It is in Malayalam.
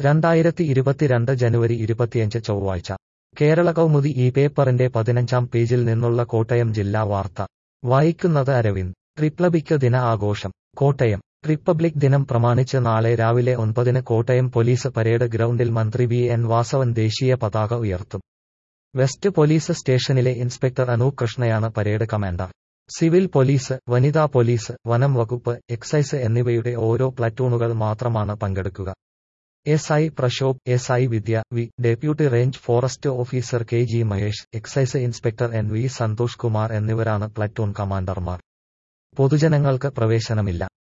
രണ്ടായിരത്തി ഇരുപത്തിരണ്ട് ജനുവരി ഇരുപത്തിയഞ്ച് ചൊവ്വാഴ്ച കേരള കൗമുദി ഈ പേപ്പറിന്റെ പതിനഞ്ചാം പേജിൽ നിന്നുള്ള കോട്ടയം ജില്ലാ വാർത്ത വായിക്കുന്നത് അരവിന്ദ് റിപ്പബ്ലിക് ദിന ആഘോഷം കോട്ടയം റിപ്പബ്ലിക് ദിനം പ്രമാണിച്ച് നാളെ രാവിലെ ഒൻപതിന് കോട്ടയം പോലീസ് പരേഡ് ഗ്രൗണ്ടിൽ മന്ത്രി വി എൻ വാസവൻ ദേശീയ പതാക ഉയർത്തും വെസ്റ്റ് പോലീസ് സ്റ്റേഷനിലെ ഇൻസ്പെക്ടർ അനൂപ് കൃഷ്ണയാണ് പരേഡ് കമാൻഡർ സിവിൽ പോലീസ് വനിതാ പോലീസ് വനം വകുപ്പ് എക്സൈസ് എന്നിവയുടെ ഓരോ പ്ലറ്റൂണുകൾ മാത്രമാണ് പങ്കെടുക്കുക S I Prashobh S I Vidya V deputy range forest officer K G Mahesh excise inspector N V Santhosh Kumar എന്നിവരാണ് പ്ലറ്റൂൺ കമാൻഡർമാർ പൊതുജനങ്ങൾക്ക് പ്രവേശനമില്ല